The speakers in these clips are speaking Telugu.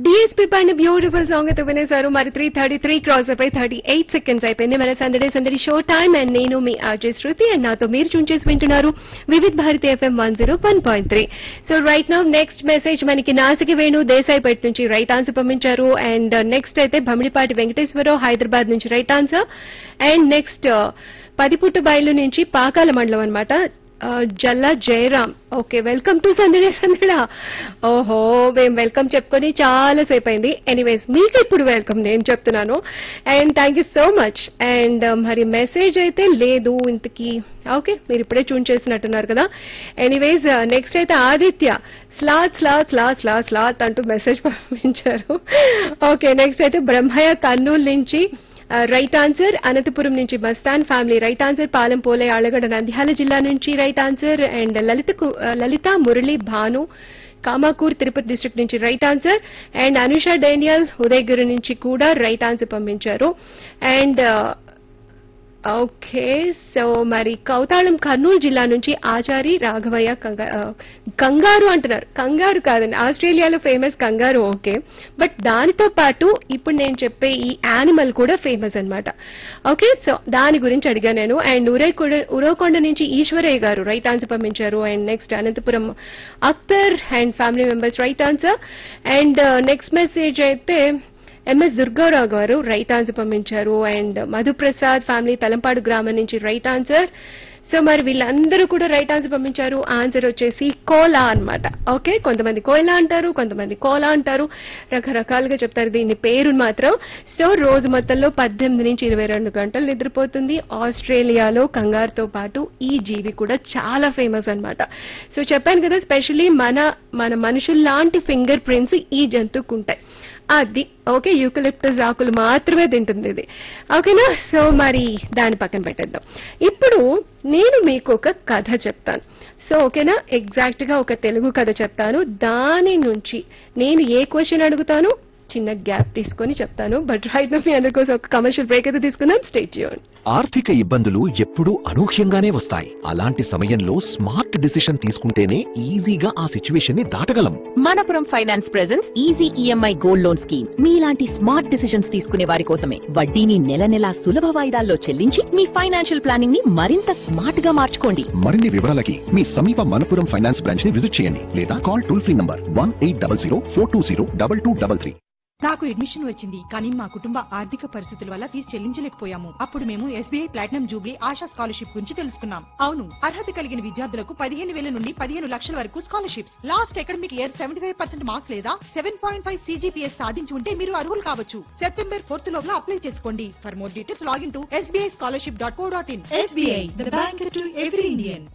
డిఎస్పీ పైన బ్యూటిఫుల్ సాంగ్ అయితే వినేశారు మరి త్రీ థర్టీ త్రీ క్రాస్ అయిపోయి థర్టీ ఎయిట్ సెకండ్స్ అయిపోయింది మన సందడి సందడి షో టైం అండ్ నేను మీ ఆర్జే శృతి అండ్ నాతో మీరు చూన్ చేసి వింటున్నారు Vividh Bharati FM one zero one point three so right now next message మనకి నాసికి వేణు దేశాయిపేట నుంచి రైట్ ఆన్సర్ పంపించారు అండ్ నెక్స్ట్ అయితే భమిడిపాటి వెంకటేశ్వరరావు హైదరాబాద్ నుంచి రైట్ ఆన్సర్ అండ్ నెక్స్ట్ పదిపుట్టు బయలు నుంచి పాకాల మండలం అనమాట జల్లా జయరామ్ ఓకే వెల్కమ్ టు సందడే సందడా ఓహో మేము వెల్కమ్ చెప్పుకొని చాలా సేపు అయింది ఎనీవేస్ మీకు ఇప్పుడు వెల్కమ్ నేను చెప్తున్నాను and thank you so much and మరి మెసేజ్ అయితే లేదు ఇంతకీ ఓకే మీరు ఇప్పుడే చూన్ చేసినట్టున్నారు కదా ఎనీవేస్ నెక్స్ట్ అయితే ఆదిత్య స్లాత్ స్లాత్ స్లాత్ స్లాత్ స్లాత్ అంటూ మెసేజ్ పంపించారు ఓకే నెక్స్ట్ అయితే బ్రహ్మయ్య కర్నూలు నుంచి రైట్ ఆన్సర్ అనంతపురం నుంచి మస్తాన్ ఫ్యామిలీ రైట్ ఆన్సర్ పాలెం పోలే ఆళ్లగడ్డ నంద్యాల జిల్లా నుంచి రైట్ ఆన్సర్ అండ్ లలిత కు- ఆ, లలిత మురళి భాను కామాకూర్ తిరుపతి డిస్ట్రిక్ట్ నుంచి right answer and Anusha Daniel Udayagiri నుంచి కూడా రైట్ ఆన్సర్ పంపించారు అండ్ ఓకే సో మరి కౌతాళం కర్నూలు జిల్లా నుంచి ఆచారి రాఘవయ్య కంగా- ఆ, కంగారు అంటున్నారు కంగారు కాదండి ఆస్ట్రేలియాలో ఫేమస్ కంగారు ఓకే బట్ దానితో పాటు ఇప్పుడు నేను చెప్పే ఈ యానిమల్ కూడా ఫేమస్ అన్నమాట ఓకే సో దాని గురించి అడిగా నేను అండ్ ఉరేకొండ ఉరవకొండ నుంచి ఈశ్వరయ్య గారు రైట్ ఆన్సర్ పంపించారు and next Anantapuram Akhtar and family members right answer and next message అయితే MS Durgarao garu right answer పంపించారు అండ్ మధుప్రసాద్ ఫ్యామిలీ తలంపాడు గ్రామం నుంచి రైట్ ఆన్సర్ సో మరి వీళ్ళందరూ కూడా రైట్ ఆన్సర్ పంపించారు ఆన్సర్ వచ్చేసి కోలా అన్నమాట ఓకే కొంతమంది కోయిలా అంటారు కొంతమంది కోలా అంటారు రకరకాలుగా చెప్తారు దీని పేరు మాత్రం సో రోజు మొత్తంలో పద్దెనిమిది నుంచి ఇరవై రెండు గంటలు నిద్రపోతుంది ఆస్ట్రేలియాలో కంగారుతో పాటు ఈ జీవి కూడా చాలా ఫేమస్ అన్నమాట సో చెప్పాను కదా స్పెషల్లీ మన మన మనుషుల్లాంటి ఫింగర్ ప్రింట్స్ ఈ జంతువుకు ఉంటాయి అది ఓకే యూకలిప్టస్ ఆకులు మాత్రమే తింటుంది ఇది ఓకేనా సో మరి దాని పక్కన పెట్టేద్దాం ఇప్పుడు నేను మీకు ఒక కథ చెప్తాను సో ఓకేనా ఎగ్జాక్ట్ గా ఒక తెలుగు కథ చెప్తాను దాని నుంచి నేను ఏ క్వశ్చన్ అడుగుతాను చిన్న గ్యాప్ తీసుకొని చెప్తాను బట్ రైట్ మీ అందరి కోసం ఒక కమర్షియల్ బ్రేక్ అయితే తీసుకుందాం స్టేట్ చేయండి ఆర్థిక ఇబ్బందులు ఎప్పుడూ అనూహ్యంగానే వస్తాయి అలాంటి సమయంలో స్మార్ట్ డిసిషన్ తీసుకుంటేనే ఈజీగా ఆ సిచ్యువేషన్ ని దాటగలం Manappuram finance presents easy EMI gold loan scheme మీలాంటి స్మార్ట్ డిసిషన్స్ తీసుకునే వారి కోసమే వడ్డీని నెల నెలా సులభ వాయిదాల్లో చెల్లించి మీ ఫైనాన్షియల్ ప్లానింగ్ ని మరింత స్మార్ట్ గా మార్చుకోండి మరిన్ని వివరాలకి మీ సమీప మనపురం ఫైనాన్స్ బ్రాంచ్ ని విజిట్ చేయండి లేదా call toll free number one eight double zero four two zero double two double three నాకు అడ్మిషన్ వచ్చింది కానీ మా కుటుంబ ఆర్థిక పరిస్థితుల వల్ల ఫీజు చెల్లించలేకపోయాము అప్పుడు మేము SBI platinum jubilee Asha scholarship గురించి తెలుసుకున్నాం అవును అర్హత కలిగిన విద్యార్థులకు పదిహేను వేల నుండి పదిహేను లక్షల వరకు scholarships last academic year seventy five percent marks లేదా సెవెన్ పాయింట్ ఫైవ్ సీజీపీఎస్ సాధించి ఉంటే మీరు అర్హులు కావచ్చు సెప్టెంబర్ ఫోర్త్ లోగా అప్లై చేసుకోండి for more details login to SBI scholarship dot co dot in SBI the bank to every Indian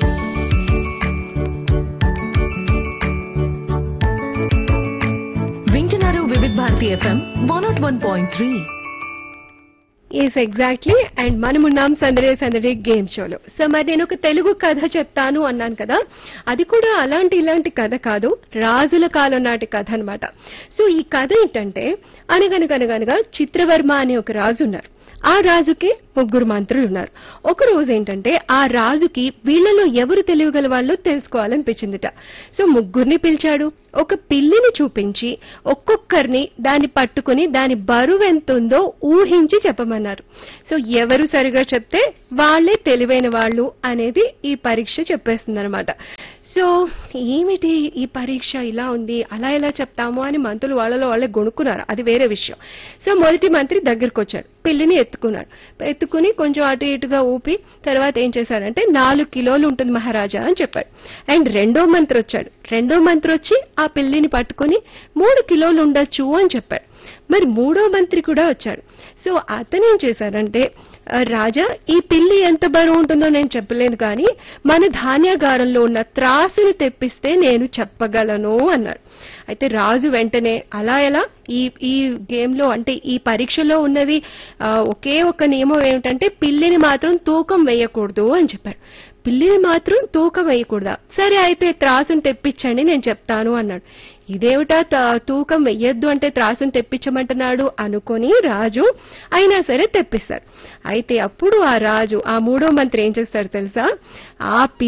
వింటున్నారు Vividh Bharati FM one nought one point three yes exactly and మనమున్నాం సందడే సందడే గేమ్ షోలో సో మరి నేను ఒక తెలుగు కథ చెప్తాను అన్నాను కదా అది కూడా అలాంటి ఇలాంటి కథ కాదు రాజుల కాలం నాటి కథ అన్నమాట సో ఈ కథ ఏంటంటే అనగనగనగనగా చిత్రవర్మ అనే ఒక రాజు ఉన్నారు ఆ రాజుకి ముగ్గురు మంత్రులు ఉన్నారు ఒక రోజు ఏంటంటే ఆ రాజుకి వీళ్ళలో ఎవరు తెలియగల వాళ్ళు తెలుసుకోవాలనిపించిందిట సో ముగ్గురిని పిలిచాడు ఒక పిల్లిని చూపించి ఒక్కొక్కరిని దాన్ని పట్టుకుని దాని బరువు ఎంత ఉందో ఊహించి చెప్పమన్నారు సో ఎవరు సరిగా చెప్తే వాళ్ళే తెలివైన వాళ్ళు అనేది ఈ పరీక్ష చెప్పేస్తుంది అనమాట సో ఏమిటి ఈ పరీక్ష ఇలా ఉంది అలా ఎలా చెప్తాము అని మంత్రులు వాళ్ళలో వాళ్ళే గొనుక్కున్నారు అది వేరే విషయం సో మొదటి మంత్రి దగ్గరకు వచ్చాడు పిల్లిని ఎత్తుకున్నాడు ఎత్తుకుని కొంచెం అటు ఇటుగా ఊపి తర్వాత ఏం చేశాడంటే నాలుగు కిలోలు ఉంటుంది మహారాజా అని చెప్పాడు అండ్ రెండో మంత్రి వచ్చాడు రెండో మంత్రి వచ్చి ఆ పిల్లిని పట్టుకుని మూడు కిలోలు ఉండొచ్చు అని చెప్పాడు మరి మూడో మంత్రి కూడా వచ్చాడు సో అతను ఏం చేశాడంటే "ఆ, రాజా ఈ పిల్లి ఎంత బరువు ఉంటుందో నేను చెప్పలేను కానీ మన ధాన్యాగారంలో ఉన్న త్రాసును తెప్పిస్తే నేను చెప్పగలను అన్నాడు అయితే రాజు వెంటనే అలా ఎలా ఈ ఈ గేమ్ లో అంటే ఈ పరీక్షలో ఉన్నది ఆ, ఒకే ఒక నియమం ఏమిటంటే పిల్లిని మాత్రం తూకం వేయకూడదు అని చెప్పాడు పిల్లిని మాత్రం తూకం వేయకూడదా సరే అయితే త్రాసును తెప్పించండి నేను చెప్తాను అన్నాడు ఇదేమిటా త- తూకం వెయ్యొద్దు అంటే త్రాసును తెప్పించమంటున్నాడు అనుకొని రాజు అయినా సరే తెప్పిస్తాడు అయితే అప్పుడు ఆ రాజు ఆ మూడో మంత్రి ఏం చేస్తాడు తెలుసా ఆ